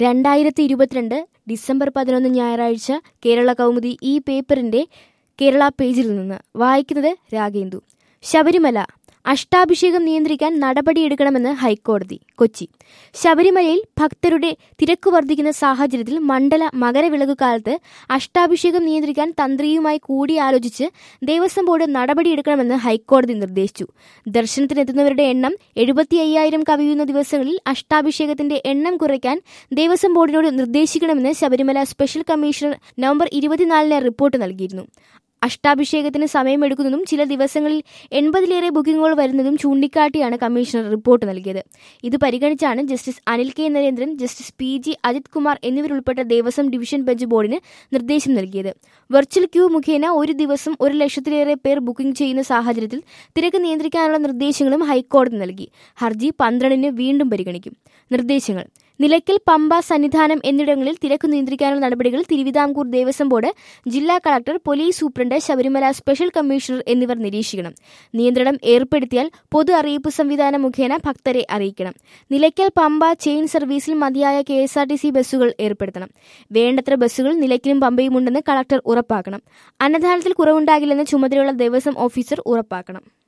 രണ്ടായിരത്തി ഇരുപത്തിരണ്ട് ഡിസംബർ പതിനൊന്ന് ഞായറാഴ്ച കേരള കൗമുദി ഈ പേപ്പറിന്റെ കേരള പേജിൽ നിന്ന് വായിക്കുന്നത് രാഗേന്ദു ശബരിമല അഷ്ടാഭിഷേകം നിയന്ത്രിക്കാൻ നടപടിയെടുക്കണമെന്ന് ഹൈക്കോടതി കൊച്ചി ശബരിമലയിൽ ഭക്തരുടെ തിരക്ക് വർദ്ധിക്കുന്ന സാഹചര്യത്തിൽ മണ്ഡല മകരവിളക്ക് കാലത്ത് അഷ്ടാഭിഷേകം നിയന്ത്രിക്കാൻ തന്ത്രിയുമായി കൂടിയാലോചിച്ച് ദേവസ്വം ബോർഡ് നടപടിയെടുക്കണമെന്ന് ഹൈക്കോടതി നിർദ്ദേശിച്ചു ദർശനത്തിനെത്തുന്നവരുടെ എണ്ണം എഴുപത്തി അയ്യായിരം കവിയുന്ന ദിവസങ്ങളിൽ അഷ്ടാഭിഷേകത്തിന്റെ എണ്ണം കുറയ്ക്കാൻ ദേവസ്വം ബോർഡിനോട് നിർദ്ദേശിക്കണമെന്ന് ശബരിമല സ്പെഷ്യൽ കമ്മീഷണർ നവംബർ ഇരുപത്തിനാലിന് റിപ്പോർട്ട് നൽകിയിരുന്നു അഷ്ടാഭിഷേകത്തിന് സമയമെടുക്കുന്നതും ചില ദിവസങ്ങളിൽ എൺപതിലേറെ ബുക്കിംഗുകൾ വരുന്നതും ചൂണ്ടിക്കാട്ടിയാണ് കമ്മീഷണർ റിപ്പോർട്ട് നൽകിയത് ഇത് പരിഗണിച്ചാണ് justice Anil K Narendran justice P G Ajith Kumar എന്നിവരുൾപ്പെട്ട ദേവസ്വം ഡിവിഷൻ ബെഞ്ച് ബോർഡിന് നിർദ്ദേശം നൽകിയത് വെർച്വൽ ക്യൂ മുഖേന ഒരു ദിവസം ഒരു ലക്ഷത്തിലേറെ പേർ ബുക്കിംഗ് ചെയ്യുന്ന സാഹചര്യത്തിൽ തിരക്ക് നിയന്ത്രിക്കാനുള്ള നിർദ്ദേശങ്ങളും ഹൈക്കോടതി നൽകി ഹർജി പന്ത്രണ്ടിന് വീണ്ടും പരിഗണിക്കും നിർദ്ദേശങ്ങൾ നിലയ്ക്കൽ പമ്പ സന്നിധാനം എന്നിവിടങ്ങളിൽ തിരക്ക് നിയന്ത്രിക്കാനുള്ള നടപടികൾ തിരുവിതാംകൂർ ദേവസ്വം ബോർഡ് ജില്ലാ collector police superintendent Sabarimala special commissioner എന്നിവർ നിരീക്ഷിക്കണം നിയന്ത്രണം ഏർപ്പെടുത്തിയാൽ പൊതു അറിയിപ്പ് സംവിധാനം മുഖേന ഭക്തരെ അറിയിക്കണം നിലയ്ക്കൽ പമ്പ ചെയിൻ സർവീസിൽ മതിയായ K S R T C ബസ്സുകൾ ഏർപ്പെടുത്തണം വേണ്ടത്ര ബസ്സുകൾ നിലയ്ക്കലും പമ്പയും ഉണ്ടെന്ന് കളക്ടർ ഉറപ്പാക്കണം അന്നദാനത്തിൽ കുറവുണ്ടാകില്ലെന്ന് ചുമതലയുള്ള ദേവസ്വം ഓഫീസർ ഉറപ്പാക്കണം